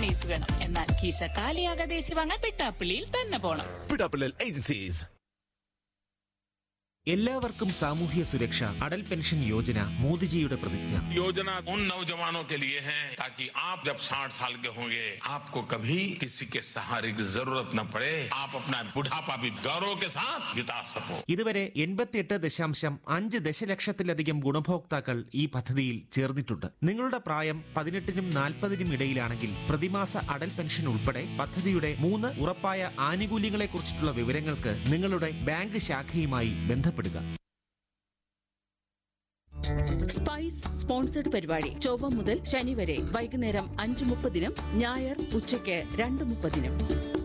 mayonnaise വേണം എന്നാൽ കീശ കാലിയാകാതെ AC വാങ്ങാൻ വെട്ടാപ്പിള്ളിയിൽ തന്നെ പോണം പിടാപ്പിള്ളൽ ഏജൻസീസ് എല്ലാവർക്കും സാമൂഹ്യ സുരക്ഷ അടൽ പെൻഷൻ യോജന മോദിജിയുടെ പ്രതിജ്ഞ योजना उन नौजवानों के लिए है ताकि आप जब 60 साल के होंगे आपको कभी किसी के सहारे की जरूरत न पड़े आप अपना बुढ़ापा भी गौरव के साथ बिता सको ഇതുവരെ എൺപത്തിയെട്ട് ദശാംശം അഞ്ച് ദശലക്ഷത്തിലധികം ഗുണഭോക്താക്കൾ ഈ പദ്ധതിയിൽ ചേർന്നിട്ടുണ്ട് നിങ്ങളുടെ പ്രായം പതിനെട്ടിനും നാൽപ്പതിനും ഇടയിലാണെങ്കിൽ പ്രതിമാസ അടൽ പെൻഷൻ ഉൾപ്പെടെ പദ്ധതിയുടെ മൂന്ന് ഉറപ്പായ ആനുകൂല്യങ്ങളെക്കുറിച്ചിട്ടുള്ള വിവരങ്ങൾക്ക് നിങ്ങളുടെ ബാങ്ക് ശാഖയുമായി ബന്ധപ്പെടുക സ്പൈസ് സ്പോൺസർഡ് പരിപാടി ചൊവ്വ മുതൽ ശനി വരെ വൈകുന്നേരം അഞ്ച് മുപ്പതിനും ഞായർ ഉച്ചയ്ക്ക് രണ്ട് മുപ്പതിനും